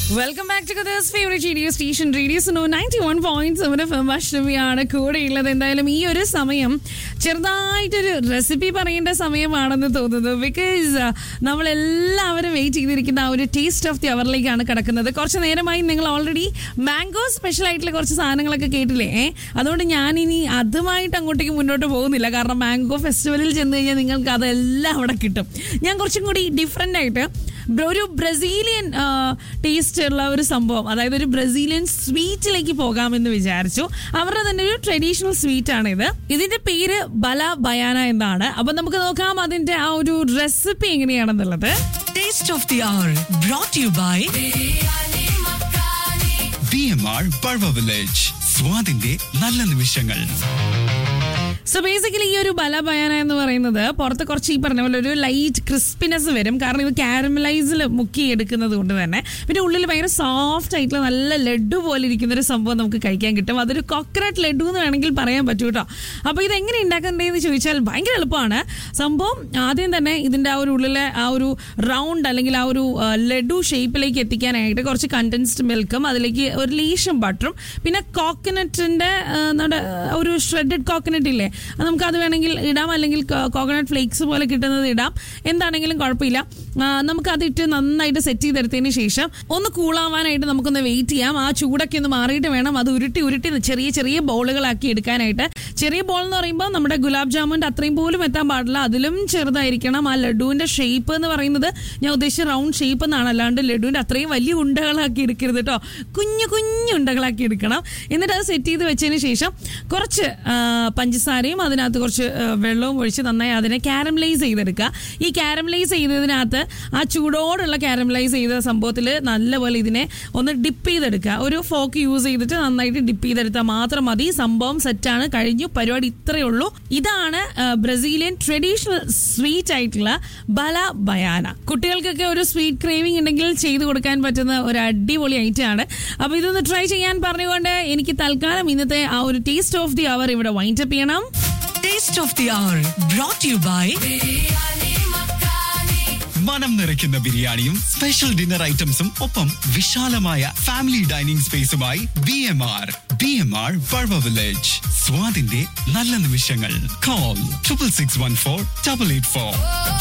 Welcome back to Qatar's favourite radio station radio Suno ninety one point seven F M അഷ്ടമിയാണ് കൂടെയുള്ളത് എന്തായാലും ഈ ഒരു സമയം ചെറുതായിട്ടൊരു റെസിപ്പി പറയേണ്ട സമയമാണെന്ന് തോന്നുന്നു ബിക്കോസ് നമ്മളെല്ലാവരും വെയിറ്റ് ചെയ്തിരിക്കുന്ന ആ ഒരു ടേസ്റ്റ് ഓഫ് ദി അവറിലേക്കാണ് കിടക്കുന്നത് കുറച്ച് നേരമായി നിങ്ങൾ ഓൾറെഡി മാംഗോ സ്പെഷ്യൽ ആയിട്ടുള്ള കുറച്ച് സാധനങ്ങളൊക്കെ കേട്ടില്ലേ ഏ? അതുകൊണ്ട് ഞാനിനി അതുമായിട്ട് അങ്ങോട്ടേക്ക് മുന്നോട്ട് പോകുന്നില്ല കാരണം മാംഗോ ഫെസ്റ്റിവലിൽ ചെന്ന് കഴിഞ്ഞാൽ നിങ്ങൾക്ക് അതെല്ലാം അവിടെ കിട്ടും ഞാൻ കുറച്ചും കൂടി ഡിഫറെൻ്റ് ആയിട്ട് ബ്ര- ഒരു ബ്രസീലിയൻ ടേസ്റ്റ് ഉള്ള ഒരു സംഭവം അതായത് ഒരു ബ്രസീലിയൻ സ്വീറ്റിലേക്ക് പോകാമെന്ന് വിചാരിച്ചു അവരുടെ തന്നെ ഒരു ട്രഡീഷണൽ സ്വീറ്റ് ആണ് ഇത് ഇതിന്റെ പേര് ബല ബയാന എന്നാണ് അപ്പൊ നമുക്ക് നോക്കാം അതിന്റെ ആ ഒരു റെസിപ്പി എങ്ങനെയാണെന്നുള്ളത് Taste of the Hour brought to you by B M R Barwa village സ്വാദിന്റെ നല്ല നിമിഷങ്ങൾ സോ ബേസിക്കലി ഈ ഒരു ബല ബയാന എന്ന് പറയുന്നത് പുറത്ത് കുറച്ച് ഈ പറഞ്ഞ പോലെ ഒരു ലൈറ്റ് ക്രിസ്പിനെസ് വരും കാരണം ഇത് കാരമലൈസിൽ മുക്കി എടുക്കുന്നത് കൊണ്ട് തന്നെ പിന്നെ ഉള്ളിൽ ഭയങ്കര സോഫ്റ്റ് ആയിട്ടുള്ള നല്ല ലഡു പോലെ ഇരിക്കുന്ന ഒരു സംഭവം നമുക്ക് കഴിക്കാൻ കിട്ടും അതൊരു കോക്കനട്ട് ലഡു എന്ന് വേണമെങ്കിൽ പറയാൻ പറ്റൂ കേട്ടോ അപ്പോൾ ഇത് എങ്ങനെ ഉണ്ടാക്കണ്ടേന്ന് ചോദിച്ചാൽ ഭയങ്കര എളുപ്പമാണ് സംഭവം ആദ്യം തന്നെ ഇതിൻ്റെ ആ ഒരു ഉള്ളിലെ ആ ഒരു റൗണ്ട് അല്ലെങ്കിൽ ആ ഒരു ആ, ലഡു ഷേപ്പിലേക്ക് എത്തിക്കാനായിട്ട് കുറച്ച് കണ്ടൻസ്ഡ് മിൽക്കും അതിലേക്ക് ഒരു ലീഷം ബട്ടറും പിന്നെ കോക്കനട്ടിൻ്റെ നമ്മുടെ ആ, ഒരു ഷ്രെഡഡ് കോക്കനട്ട് ഇല്ലേ അത് നമുക്ക് അത് വേണമെങ്കിൽ ഇടാം അല്ലെങ്കിൽ കോക്കനട്ട് ഫ്ലേക്സ് പോലെ കിട്ടുന്നത് ഇടാം എന്താണെങ്കിലും കുഴപ്പമില്ല ആ, നമുക്ക് അതിട്ട് നന്നായിട്ട് സെറ്റ് ചെയ്തെടുത്തതിന് ശേഷം ഒന്ന് കൂളാവാനായിട്ട് നമുക്കൊന്ന് വെയിറ്റ് ചെയ്യാം ആ ചൂടൊക്കെ ഒന്ന് മാറിയിട്ട് വേണം അത് ഉരുട്ടി ഉരുട്ടി ചെറിയ ചെറിയ ബോളുകളാക്കി എടുക്കാനായിട്ട് ചെറിയ ബോൾ എന്ന് പറയുമ്പോൾ നമ്മുടെ ഗുലാബ് ജാമുൻ്റെ അത്രയും പോലും എത്താൻ പാടില്ല അതിലും ചെറുതായിരിക്കണം ആ ലഡുവിൻ്റെ ഷേപ്പ് എന്ന് പറയുന്നത് ഞാൻ ഉദ്ദേശിച്ച റൗണ്ട് ഷേപ്പ് എന്നാണ് അല്ലാണ്ട് ലഡുവിൻ്റെ അത്രയും വലിയ ഉണ്ടകളാക്കി എടുക്കരുത് കേട്ടോ കുഞ്ഞു കുഞ്ഞു ഉണ്ടകളാക്കി എടുക്കണം എന്നിട്ട് അത് സെറ്റ് ചെയ്ത് വെച്ചതിന് ശേഷം കുറച്ച് ആ, പഞ്ചസാരയും അതിനകത്ത് കുറച്ച് ആ, വെള്ളവും ഒഴിച്ച് നന്നായി അതിനെ കാരമലൈസ് ചെയ്തെടുക്കുക ഈ കാരമലൈസ് ചെയ്തതിനകത്ത് ആ ചൂടോടുള്ള കാരമലൈസ് ചെയ്ത സംഭവത്തിൽ നല്ലപോലെ ഇതിനെ ഒന്ന് ഡിപ്പ് ചെയ്തെടുക്കുക ഒരു ഫോക്ക് യൂസ് ചെയ്തിട്ട് നന്നായിട്ട് ഡിപ്പ് ചെയ്തെടുത്താൽ മാത്രം മതി സംഭവം സെറ്റാണ് കഴിഞ്ഞു പരിപാടി ഇത്രയേ ഉള്ളൂ ഇതാണ് ആ, ബ്രസീലിയൻ ട്രഡീഷണൽ സ്വീറ്റ് ആയിട്ടുള്ള ബല ബയാന കുട്ടികൾക്കൊക്കെ ഒരു സ്വീറ്റ് ക്രേവിംഗ് ഉണ്ടെങ്കിൽ ചെയ്തു കൊടുക്കാൻ പറ്റുന്ന ഒരു അടിപൊളി ഐറ്റം ആണ് അപ്പൊ ഇതൊന്ന് ട്രൈ ചെയ്യാൻ പറഞ്ഞുകൊണ്ട് എനിക്ക് തൽക്കാലം ഇന്നത്തെ ആ ഒരു ടേസ്റ്റ് ഓഫ് ദി അവർ ഇവിടെ വൈൻഡ് അപ്പ് ചെയ്യണം Taste of the Hour brought to you by മനം നിറയ്ക്കുന്ന ബിരിയാണിയും സ്പെഷ്യൽ ഡിന്നർ ഐറ്റംസും ഒപ്പം വിശാലമായ ഫാമിലി ഡൈനിങ് സ്പേസുമായി B M R B M R Barwa village സ്വാദിന്റെ നല്ല നിമിഷങ്ങൾ call triple six one four double eight four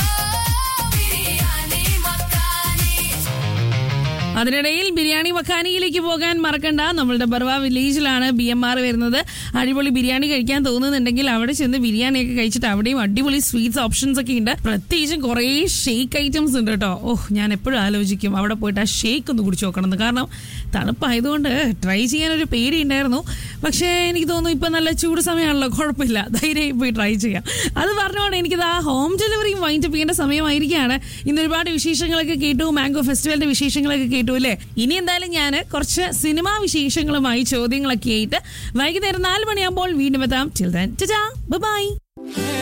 അതിനിടയിൽ ബിരിയാണി മഖാനിയിലേക്ക് പോകാൻ മറക്കണ്ട നമ്മളുടെ ബർവ വില്ലേജിലാണ് ബി എം ആർ വരുന്നത് അടിപൊളി ബിരിയാണി കഴിക്കാൻ തോന്നുന്നുണ്ടെങ്കിൽ അവിടെ ചെന്ന് ബിരിയാണിയൊക്കെ കഴിച്ചിട്ട് അവിടെയും അടിപൊളി സ്വീറ്റ്സ് ഓപ്ഷൻസ് ഒക്കെ ഉണ്ട് പ്രത്യേകിച്ചും കുറേ ഷേക്ക് ഐറ്റംസ് ഉണ്ട് കേട്ടോ ഓഹ് ഞാൻ എപ്പോഴും ആലോചിക്കും അവിടെ പോയിട്ട് ആ ഷേക്ക് ഒന്ന് കുടിച്ചു നോക്കണം എന്ന് കാരണം തണുപ്പായതുകൊണ്ട് ട്രൈ ചെയ്യാൻ ഒരു പേടി ഉണ്ടായിരുന്നു പക്ഷേ എനിക്ക് തോന്നുന്നു ഇപ്പം നല്ല ചൂട് സമയമാണല്ലോ കുഴപ്പമില്ല ധൈര്യമായി പോയി ട്രൈ ചെയ്യാം അത് പറഞ്ഞുകൊണ്ട് എനിക്കിത് ആ ഹോം ഡെലിവറിയും വൈൻഡ് അപ്പ് ചെയ്യേണ്ട സമയമായിരിക്കുകയാണ് ഇന്ന് ഒരുപാട് വിശേഷങ്ങളൊക്കെ കേട്ടു മാംഗോ ഫെസ്റ്റിവലിന്റെ വിശേഷങ്ങളൊക്കെ കേട്ടു അല്ലേ ഇനി എന്തായാലും ഞാൻ കുറച്ച് സിനിമാ വിശേഷങ്ങളുമായി ചോദ്യങ്ങളൊക്കെ ആയിട്ട് വൈകുന്നേരം നാല് മണിയാകുമ്പോൾ വീണ്ടും എത്താം ചിൽഡ്രൻ ബൈ